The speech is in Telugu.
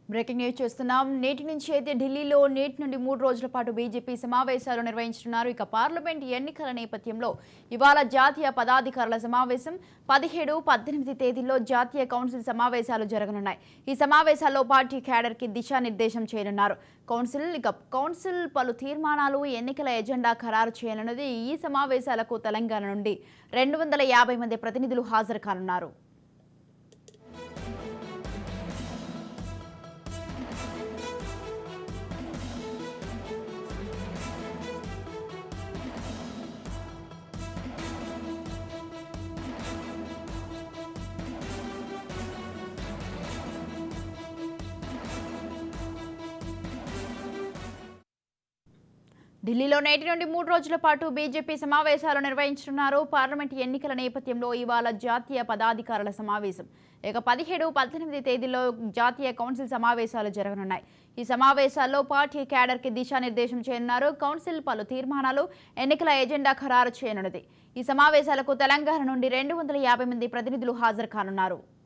బ్రేకింగ్ న్యూస్ చూస్తున్నాం నేటి నుంచి అయితే ఢిల్లీలో నేటి నుండి మూడు రోజుల పాటు బీజేపీ సమావేశాలు నిర్వహించనున్నారు ఇక పార్లమెంట్ ఎన్నికల నేపథ్యంలో ఇవాళ జాతీయ పదాధికారుల సమావేశం పదిహేడు పద్దెనిమిది తేదీల్లో జాతీయ కౌన్సిల్ సమావేశాలు జరగనున్నాయి ఈ సమావేశాల్లో పార్టీ క్యాడర్కి దిశానిర్దేశం చేయనున్నారు కౌన్సిల్ ఇక కౌన్సిల్ పలు తీర్మానాలు ఎన్నికల ఎజెండా ఖరారు చేయనున్నది ఈ సమావేశాలకు తెలంగాణ నుండి రెండు వందల యాభై మంది ప్రతినిధులు హాజరు కానున్నారు ఢిల్లీలో నేటి నుండి మూడు రోజుల పాటు బీజేపీ సమావేశాలు నిర్వహించనున్నారు పార్లమెంట్ ఎన్నికల నేపథ్యంలో ఇవాళ జాతీయ పదాధికారుల సమావేశం ఇక పదిహేడు పద్దెనిమిది తేదీల్లో జాతీయ కౌన్సిల్ సమావేశాలు జరగనున్నాయి ఈ సమావేశాల్లో పార్టీ క్యాడర్కి దిశానిర్దేశం చేయనున్నారు కౌన్సిల్ పలు తీర్మానాలు ఎన్నికల ఎజెండా ఖరారు చేయనున్నది ఈ సమావేశాలకు తెలంగాణ నుండి రెండు వందల యాభై మంది ప్రతినిధులు హాజరు కానున్నారు